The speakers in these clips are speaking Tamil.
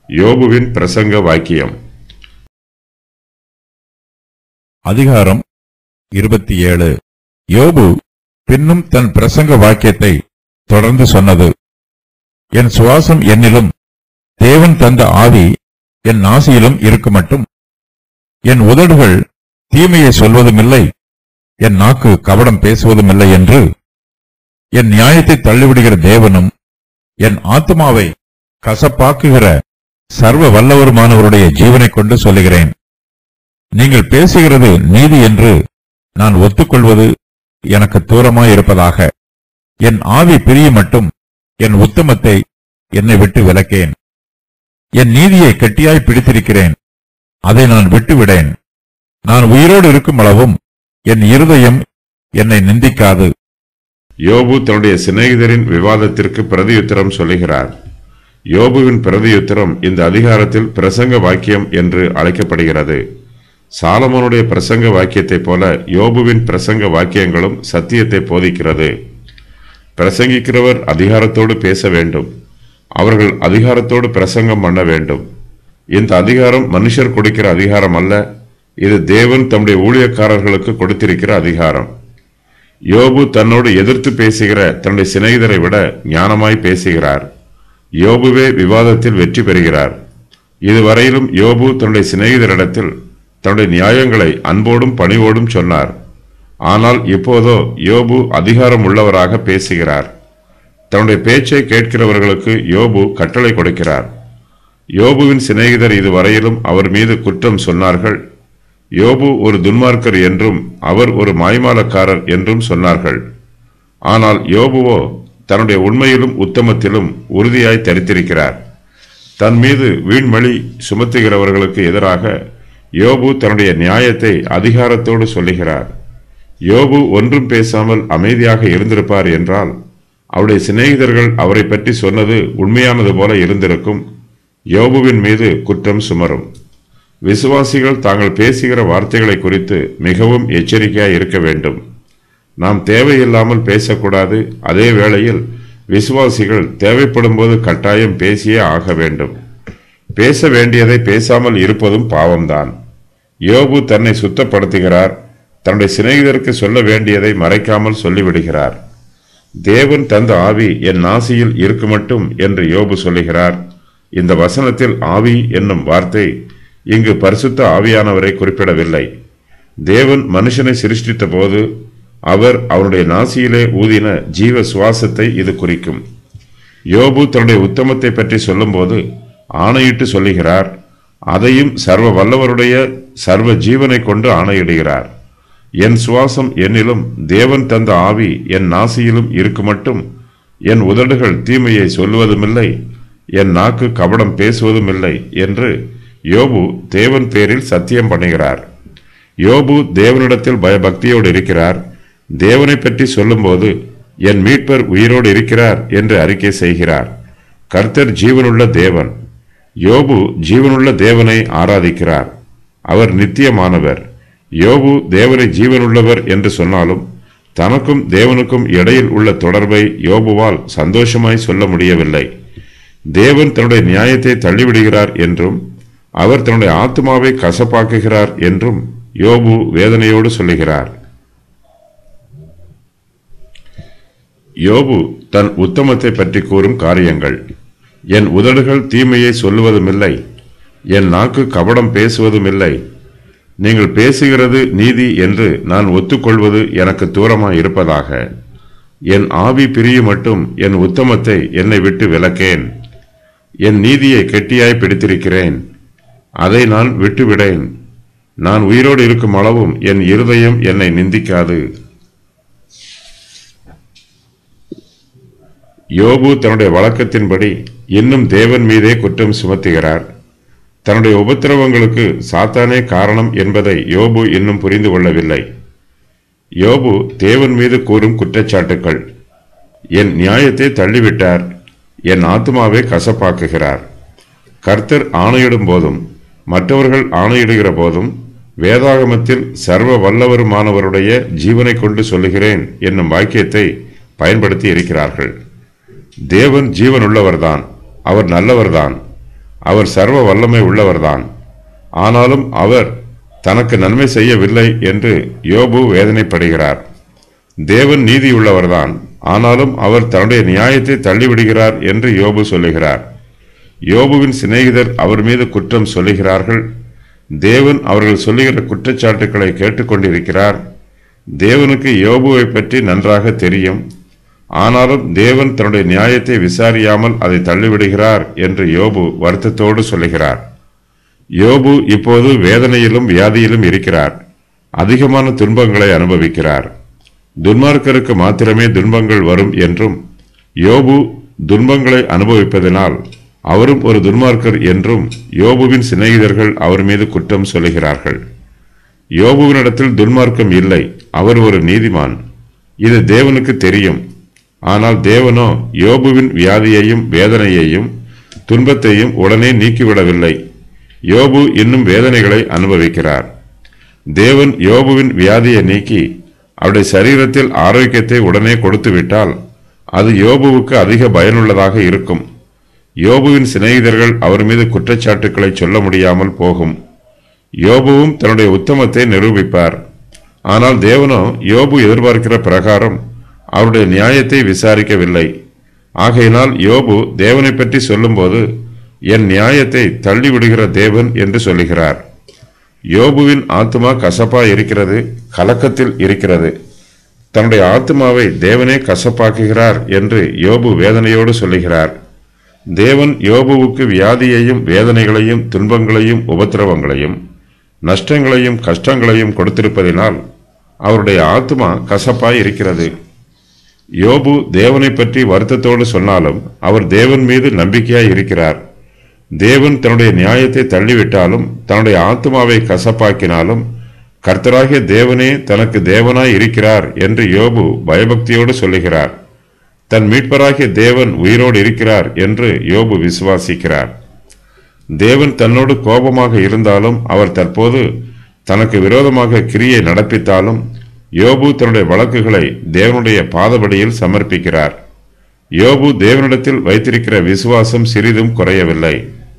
யோபுவின் பிரசங்க வாக்கியம் அதிகாரம் இருபத்தி ஏழு யோபு பின்னும் தன் பிரசங்க வாக்கியத்தை தொடர்ந்து சொன்னது என் சுவாசம் என்னிலும் தேவன் தந்த ஆவி என் நாசியிலும் இருக்குமட்டும் என் உதடுகள் தீமையை சொல்வதுமில்லை என் நாக்கு கபடம் பேசுவதுமில்லை என்று என் நியாயத்தை தள்ளிவிடுகிற தேவனும் என் ஆத்மாவை கசப்பாக்குகிற சர்வ வல்லவருமானவருடைய ஜீவனைக் கொண்டு சொல்லுகிறேன் நீங்கள் பேசுகிறது நீதி என்று நான் ஒத்துக்கொள்வது எனக்கு தூரமாயிருப்பதாக என் ஆவி பிரிய மட்டும் என் உத்தமத்தை என்னை விட்டு விலக்கேன் என் நீதியை கெட்டியாய் பிடித்திருக்கிறேன் அதை நான் விட்டுவிடேன் நான் உயிரோடு இருக்கும் அளவும் என் இருதயம் என்னை நிந்திக்காது யோபு தன்னுடைய சிநேகிதரின் விவாதத்திற்கு பிரதியுத்தரம் சொல்லுகிறார் யோபுவின் பிரதியுத்தரம் இந்த அதிகாரத்தில் பிரசங்க வாக்கியம் என்று அழைக்கப்படுகிறது சாலமோனுடைய பிரசங்க வாக்கியத்தைப் போல யோபுவின் பிரசங்க வாக்கியங்களும் சத்தியத்தை போதிக்கிறது பிரசங்கிக்கிறவர் அதிகாரத்தோடு பேச வேண்டும் அவர்கள் அதிகாரத்தோடு பிரசங்கம் பண்ண வேண்டும் இந்த அதிகாரம் மனுஷர் கொடுக்கிற அதிகாரம் அல்ல இது தேவன் தம்முடைய ஊழியக்காரர்களுக்கு கொடுத்திருக்கிற அதிகாரம் யோபு தன்னோடு எதிர்த்து பேசுகிற தன்னுடைய சிநேகிதரை விட ஞானமாய் பேசுகிறார் யோபுவே விவாதத்தில் வெற்றி பெறுகிறார் இதுவரையிலும் யோபு தன்னுடைய சிநேகிதரிடத்தில் தன்னுடைய நியாயங்களை அன்போடும் பணிவோடும் சொன்னார் ஆனால் இப்போதோ யோபு அதிகாரம் உள்ளவராக பேசுகிறார் தன்னுடைய பேச்சை கேட்கிறவர்களுக்கு யோபு கட்டளை கொடுக்கிறார் யோபுவின் சிநேகிதர் இதுவரையிலும் அவர் மீது குற்றம் சொன்னார்கள் யோபு ஒரு துன்மார்க்கர் என்றும் அவர் ஒரு மாய்மாலக்காரர் என்றும் சொன்னார்கள் ஆனால் யோபுவோ தன்னுடைய உண்மையிலும் உத்தமத்திலும் உறுதியாய் தரித்திருக்கிறார் தன் மீது வீண்மொழி சுமத்துகிறவர்களுக்கு எதிராக யோபு தன்னுடைய நியாயத்தை அதிகாரத்தோடு சொல்லுகிறார் யோபு ஒன்றும் பேசாமல் அமைதியாக இருந்திருப்பார் என்றால் அவருடைய சிநேகிதர்கள் அவரை பற்றி சொன்னது உண்மையானது போல இருந்திருக்கும் யோபுவின் மீது குற்றம் சுமரும் விசுவாசிகள் தாங்கள் பேசுகிற வார்த்தைகளை குறித்து மிகவும் எச்சரிக்கையாய் இருக்க வேண்டும் நாம் தேவையில்லாமல் பேசக்கூடாது அதே வேளையில் விசுவாசிகள் தேவைப்படும் போது கட்டாயம் பேசியே ஆக வேண்டும் பேச வேண்டியதை பேசாமல் இருப்பதும் பாவம்தான் யோபு தன்னை சுத்தப்படுத்துகிறார் தன்னுடைய சிநேகிதருக்கு சொல்ல வேண்டியதை மறைக்காமல் சொல்லிவிடுகிறார் தேவன் தந்த ஆவி என் நாசியில் இருக்குமட்டும் என்று யோபு சொல்லுகிறார் இந்த வசனத்தில் ஆவி என்னும் வார்த்தை இங்கு பரிசுத்த ஆவியானவரை குறிப்பிடவில்லை தேவன் மனுஷனை சிருஷ்டித்த போது அவர் அவருடைய நாசியிலே ஊதின ஜீவ சுவாசத்தை இது குறிக்கும் யோபு தன்னுடைய உத்தமத்தை பற்றி சொல்லும்போது ஆணையிட்டு சொல்லுகிறார் அதையும் சர்வ வல்லவருடைய சர்வ ஜீவனை கொண்டு ஆணையிடுகிறார் என் சுவாசம் என்னிலும் தேவன் தந்த ஆவி என் நாசியிலும் இருக்குமட்டும் என் உதடுகள் தீமையை சொல்லுவதுமில்லை என் நாக்கு கபடம் பேசுவதுமில்லை என்று யோபு தேவன் பேரில் சத்தியம் பண்ணுகிறார் யோபு தேவனிடத்தில் பயபக்தியோடு இருக்கிறார் தேவனை பற்றி சொல்லும்போது என் மீட்பர் உயிரோடு இருக்கிறார் என்று அறிக்கை செய்கிறார் கர்த்தர் ஜீவனுள்ள தேவன் யோபு ஜீவனுள்ள தேவனை ஆராதிக்கிறார் அவர் நித்தியமானவர் யோபு தேவனை ஜீவனுள்ளவர் என்று சொன்னாலும் தனக்கும் தேவனுக்கும் இடையில் உள்ள தொடர்பை யோபுவால் சந்தோஷமாய் சொல்ல முடியவில்லை தேவன் தன்னுடைய நியாயத்தை தள்ளிவிடுகிறார் என்றும் அவர் தன்னுடைய ஆத்மாவை கசப்பாக்குகிறார் என்றும் யோபு வேதனையோடு சொல்லுகிறார் யோபு தன் உத்தமத்தை பற்றி கூறும் காரியங்கள் என் உதடுகள் தீமையை சொல்லுவதுமில்லை என் நாக்கு கபடம் பேசுவதுமில்லை நீங்கள் பேசுகிறது நீதி என்று நான் ஒத்துக்கொள்வது எனக்கு தூரமாய் இருப்பதாக என் ஆவி பிரிய மட்டும் என் உத்தமத்தை என்னை விட்டு விலக்கேன் என் நீதியை கெட்டியாய் பிடித்திருக்கிறேன் அதை நான் விட்டுவிடேன் நான் உயிரோடு இருக்கும் அளவும் என் இருதயம் என்னை நிந்திக்காது யோபு தன்னுடைய வழக்கத்தின்படி இன்னும் தேவன் மீதே குற்றம் சுமத்துகிறார் தன்னுடைய உபத்திரவங்களுக்கு சாத்தானே காரணம் என்பதை யோபு இன்னும் புரிந்து கொள்ளவில்லை யோபு தேவன் மீது கூறும் குற்றச்சாட்டுக்கள் என் நியாயத்தை தள்ளிவிட்டார் என் ஆத்மாவை கசப்பாக்குகிறார் கர்த்தர் ஆணையிடும் போதும் மற்றவர்கள் ஆணையிடுகிற போதும் வேதாகமத்தில் சர்வ வல்லவருமானவருடைய ஜீவனை கொண்டு சொல்லுகிறேன் என்னும் வாக்கியத்தை பயன்படுத்தி இருக்கிறார்கள் தேவன் ஜீவனுள்ளவர்தான் அவர் நல்லவர்தான் அவர் சர்வ வல்லமை உள்ளவர்தான் ஆனாலும் அவர் தனக்கு நன்மை செய்யவில்லை என்று யோபு வேதனைப்படுகிறார் தேவன் நீதியுள்ளவர்தான் ஆனாலும் அவர் தன்னுடைய நியாயத்தை தள்ளிவிடுகிறார் என்று யோபு சொல்லுகிறார் யோபுவின் சிநேகிதர் அவர் மீது குற்றம் சொல்லுகிறார்கள் தேவன் அவர்கள் சொல்லுகிற குற்றச்சாட்டுக்களை கேட்டுக்கொண்டிருக்கிறார் தேவனுக்கு யோபுவை பற்றி நன்றாக தெரியும் ஆனாலும் தேவன் தன்னுடைய நியாயத்தை விசாரியாமல் அதை தள்ளிவிடுகிறார் என்று யோபு வருத்தத்தோடு சொல்லுகிறார் யோபு இப்போது வேதனையிலும் வியாதியிலும் இருக்கிறார் அதிகமான துன்பங்களை அனுபவிக்கிறார் துன்மார்க்கருக்கு மாத்திரமே துன்பங்கள் வரும் என்றும் யோபு துன்பங்களை அனுபவிப்பதனால் அவரும் ஒரு துன்மார்க்கர் என்றும் யோபுவின் சிநேகிதர்கள் அவர் மீது குற்றம் சொல்லுகிறார்கள் யோபுவினிடத்தில் துன்மார்க்கம் இல்லை அவர் ஒரு நீதிமான் இது தேவனுக்கு தெரியும் ஆனால் தேவனோ யோபுவின் வியாதியையும் வேதனையையும் துன்பத்தையும் உடனே நீக்கிவிடவில்லை யோபு இன்னும் வேதனைகளை அனுபவிக்கிறார் தேவன் யோபுவின் வியாதியை நீக்கி அவருடைய சரீரத்தில் ஆரோக்கியத்தை உடனே கொடுத்துவிட்டால் அது யோபுவுக்கு அதிக பயனுள்ளதாக இருக்கும் யோபுவின் சிநேகிதர்கள் அவர் மீது குற்றச்சாட்டுக்களை சொல்ல முடியாமல் போகும் யோபுவும் தன்னுடைய உத்தமத்தை நிரூபிப்பார் ஆனால் தேவனோ யோபு எதிர்பார்க்கிற பிரகாரம் அவருடைய நியாயத்தை விசாரிக்கவில்லை ஆகையினால் யோபு தேவனை பற்றி சொல்லும்போது என் நியாயத்தை தள்ளிவிடுகிற தேவன் என்று சொல்லுகிறார் யோபுவின் ஆத்மா கசப்பா இருக்கிறது கலக்கத்தில் இருக்கிறது தன்னுடைய ஆத்மாவை தேவனே கசப்பாக்குகிறார் என்று யோபு வேதனையோடு சொல்லுகிறார் தேவன் யோபுவுக்கு வியாதியையும் வேதனைகளையும் துன்பங்களையும் உபத்திரவங்களையும் நஷ்டங்களையும் கஷ்டங்களையும் கொடுத்திருப்பதினால் அவருடைய ஆத்மா கசப்பாய் இருக்கிறது யோபு தேவனை பற்றி வருத்தத்தோடு சொன்னாலும் அவர் தேவன் மீது நம்பிக்கையாய் இருக்கிறார் தேவன் தன்னுடைய நியாயத்தை தள்ளிவிட்டாலும் தன்னுடைய ஆத்மாவை கசப்பாக்கினாலும் கர்த்தராகிய தேவனே தனக்கு தேவனாய் இருக்கிறார் என்று யோபு பயபக்தியோடு சொல்லுகிறார் தன் மீட்பராகிய தேவன் உயிரோடு இருக்கிறார் என்று யோபு விசுவாசிக்கிறார் தேவன் தன்னோடு கோபமாக இருந்தாலும் அவர் தற்போது தனக்கு விரோதமாக கிரியை நடப்பித்தாலும் யோபு தன்னுடைய வழக்குகளை தேவனுடைய பாதபடியில் சமர்ப்பிக்கிறார் யோபு தேவனிடத்தில் வைத்திருக்கிற விசுவாசம் சிறிதும் குறையவில்லை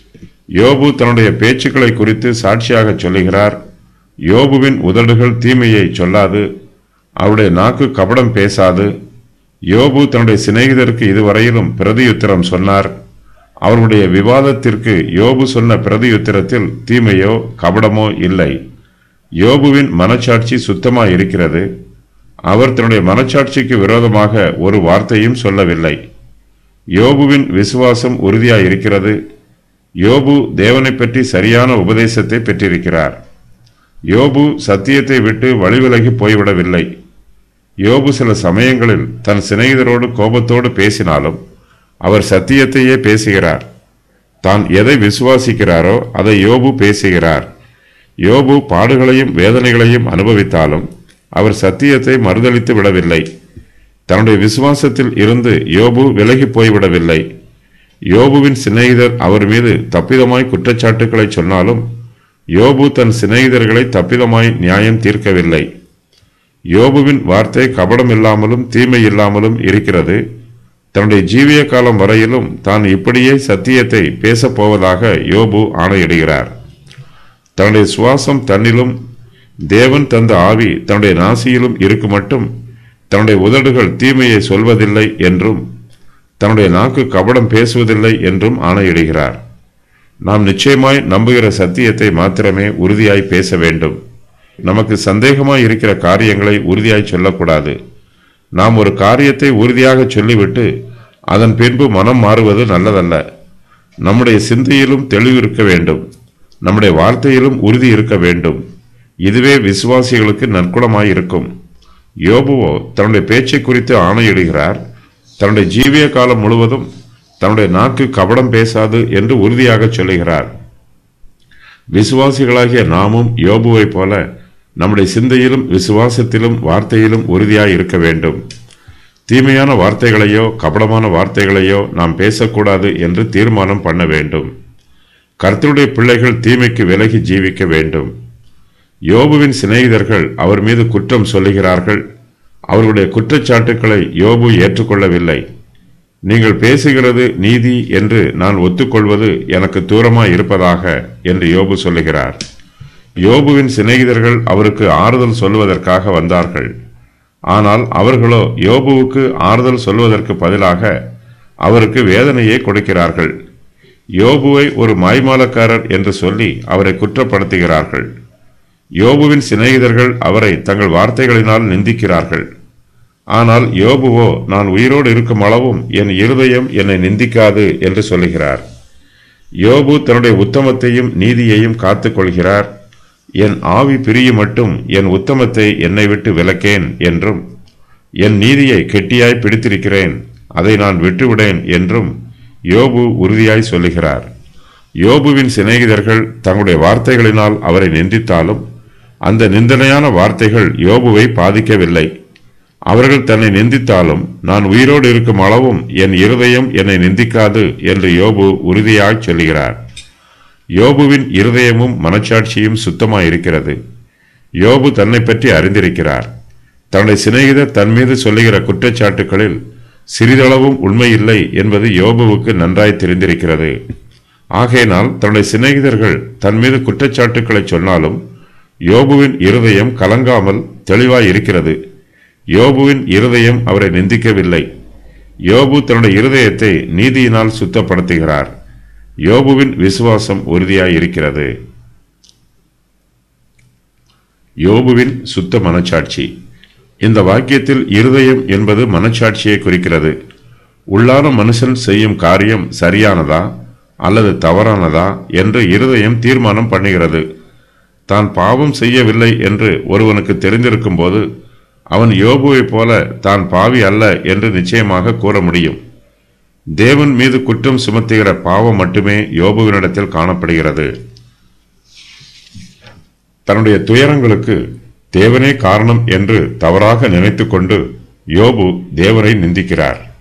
யோபு தன்னுடைய பேச்சுக்களை குறித்து சாட்சியாக சொல்லுகிறார் யோபுவின் உதடுகள் தீமையை சொல்லாது அவருடைய நாக்கு கபடம் பேசாது யோபு தன்னுடைய சிநேகிதருக்கு இதுவரையிலும் பிரதியுத்தரம் சொன்னார் அவருடைய விவாதத்திற்கு யோபு சொன்ன பிரதியுத்தரத்தில் தீமையோ கபடமோ இல்லை யோபுவின் மனச்சாட்சி சுத்தமாய் இருக்கிறது அவர் தன்னுடைய மனச்சாட்சிக்கு விரோதமாக ஒரு வார்த்தையும் சொல்லவில்லை யோபுவின் விசுவாசம் உறுதியாய் இருக்கிறது யோபு தேவனை பற்றி சரியான உபதேசத்தை பெற்றிருக்கிறார் யோபு சத்தியத்தை விட்டு வழிவிலகி போய்விடவில்லை யோபு சில சமயங்களில் தன் சிநேகிதரோடு கோபத்தோடு பேசினாலும் அவர் சத்தியத்தையே பேசுகிறார் தான் எதை விசுவாசிக்கிறாரோ அதை யோபு பேசுகிறார் யோபு பாடுகளையும் வேதனைகளையும் அனுபவித்தாலும் அவர் சத்தியத்தை மறுதளித்து விடவில்லை தன்னுடைய விசுவாசத்தில் இருந்து யோபு விலகி போய்விடவில்லை யோபுவின் சிநேகிதர் அவர் மீது தப்பிதமாய் குற்றச்சாட்டுக்களை சொன்னாலும் யோபு தன் சிநேகிதர்களை தப்பிதமாய் நியாயம் தீர்க்கவில்லை யோபுவின் வார்த்தை கபடம் இல்லாமலும் தீமை இல்லாமலும் இருக்கிறது தன்னுடைய ஜீவிய காலம் வரையிலும் தான் இப்படியே சத்தியத்தை பேசப் போவதாக யோபு ஆணையிடுகிறார் தன்னுடைய சுவாசம் தன்னிலும் தேவன் தந்த ஆவி தன்னுடைய நாசியிலும் இருக்கு மட்டும் தன்னுடைய உதடுகள் தீமையை சொல்வதில்லை என்றும் தன்னுடைய நாக்கு கபடம் பேசுவதில்லை என்றும் ஆணையிடுகிறார் நாம் நிச்சயமாய் நம்புகிற சத்தியத்தை மாத்திரமே உறுதியாய் பேச வேண்டும் நமக்கு சந்தேகமாய் இருக்கிற காரியங்களை உறுதியாய் சொல்லக்கூடாது நாம் ஒரு காரியத்தை உறுதியாக சொல்லிவிட்டு அதன் பின்பு மனம் மாறுவது நல்லதல்ல நம்முடைய சிந்தையிலும் தெளிவு இருக்க வேண்டும் நம்முடைய வார்த்தையிலும் உறுதி இருக்க வேண்டும் இதுவே விசுவாசிகளுக்கு நற்குணமாய் இருக்கும் யோபுவோ தன்னுடைய பேச்சை குறித்து ஆணையிடுகிறார் தன்னுடைய ஜீவிய காலம் முழுவதும் தன்னுடைய நாக்கு கபடம் பேசாது என்று உறுதியாக சொல்லுகிறார் விசுவாசிகளாகிய நாமும் யோபுவைப் போல நம்முடைய சிந்தையிலும் விசுவாசத்திலும் வார்த்தையிலும் உறுதியாய் இருக்க வேண்டும் தீமையான வார்த்தைகளையோ கபடமான வார்த்தைகளையோ நாம் பேசக்கூடாது என்று தீர்மானம் பண்ண வேண்டும் கர்த்தருடைய பிள்ளைகள் தீமைக்கு விலகி ஜீவிக்க வேண்டும் யோபுவின் சிநேகிதர்கள் அவர் மீது குற்றம் சொல்லுகிறார்கள் அவர்களுடைய குற்றச்சாட்டுக்களை யோபு ஏற்றுக்கொள்ளவில்லை நீங்கள் பேசுகிறது நீதி என்று நான் ஒத்துக்கொள்வது எனக்கு தூரமாய் இருப்பதாக என்று யோபு சொல்லுகிறார் யோபுவின் சிநேகிதர்கள் அவருக்கு ஆறுதல் சொல்வதற்காக வந்தார்கள் ஆனால் அவர்களோ யோபுவுக்கு ஆறுதல் சொல்வதற்கு பதிலாக அவருக்கு வேதனையை கொடுக்கிறார்கள் யோபுவை ஒரு மாய்மாலக்காரர் என்று சொல்லி அவரை குற்றப்படுத்துகிறார்கள் யோபுவின் சிநேகிதர்கள் அவரை தங்கள் வார்த்தைகளினால் நிந்திக்கிறார்கள் ஆனால் யோபுவோ நான் உயிரோடு இருக்கும் அளவும் என் இருதயம் என்னை நிந்திக்காது என்று சொல்லுகிறார் யோபு தன்னுடைய உத்தமத்தையும் நீதியையும் காத்துக் கொள்கிறார் என் ஆவி பிரிய மட்டும் என் உத்தமத்தை என்னை விட்டு விலக்கேன் என்றும் என் நீதியை கெட்டியாய் பிடித்திருக்கிறேன் அதை நான் விட்டுவிடேன் என்றும் யோபு உறுதியாய் சொல்லுகிறார் யோபுவின் சிநேகிதர்கள் தங்களுடைய வார்த்தைகளினால் அவரை நிந்தித்தாலும் அந்த நிந்தனையான வார்த்தைகள் யோபுவை பாதிக்கவில்லை அவர்கள் தன்னை நிந்தித்தாலும் நான் உயிரோடு இருக்கும் அளவும் என் இருதயம் என்னை நிந்திக்காது என்று யோபு உறுதியாய் சொல்லுகிறார் யோபுவின் இருதயமும் மனச்சாட்சியும் சுத்தமாயிருக்கிறது யோபு தன்னை பற்றி அறிந்திருக்கிறார் தன்னுடைய சிநேகிதர் தன் மீது சொல்லுகிற குற்றச்சாட்டுகளில் சிறிதளவும் உண்மையில்லை என்பது யோபுவுக்கு நன்றாய் தெரிந்திருக்கிறது ஆகையினால் தன்னுடைய சிநேகிதர்கள் தன் மீது குற்றச்சாட்டுக்களை சொன்னாலும் யோபுவின் இருதயம் கலங்காமல் தெளிவாய் இருக்கிறது யோபுவின் இருதயம் அவரை நிந்திக்கவில்லை யோபு தன்னுடைய இருதயத்தை நீதியினால் சுத்தப்படுத்துகிறார் யோபுவின் விசுவாசம் உறுதியாய் இருக்கிறது யோபுவின் சுத்த மனச்சாட்சி இந்த வாக்கியத்தில் இருதயம் என்பது மனச்சாட்சியை குறிக்கிறது உள்ளான மனுஷன் செய்யும் காரியம் சரியானதா அல்லது தவறானதா என்று இருதயம் தீர்மானம் பண்ணுகிறது தான் பாவம் செய்யவில்லை என்று ஒருவனுக்கு தெரிந்திருக்கும் போது அவன் யோபுவைப் போல தான் பாவி அல்ல என்று நிச்சயமாக கூற முடியும் தேவன் மீது குற்றம் சுமத்துகிற பாவம் மட்டுமே யோபுவினிடத்தில் காணப்படுகிறது தன்னுடைய துயரங்களுக்கு தேவனே காரணம் என்று தவறாக நினைத்துக்கொண்டு யோபு தேவனை நிந்திக்கிறார்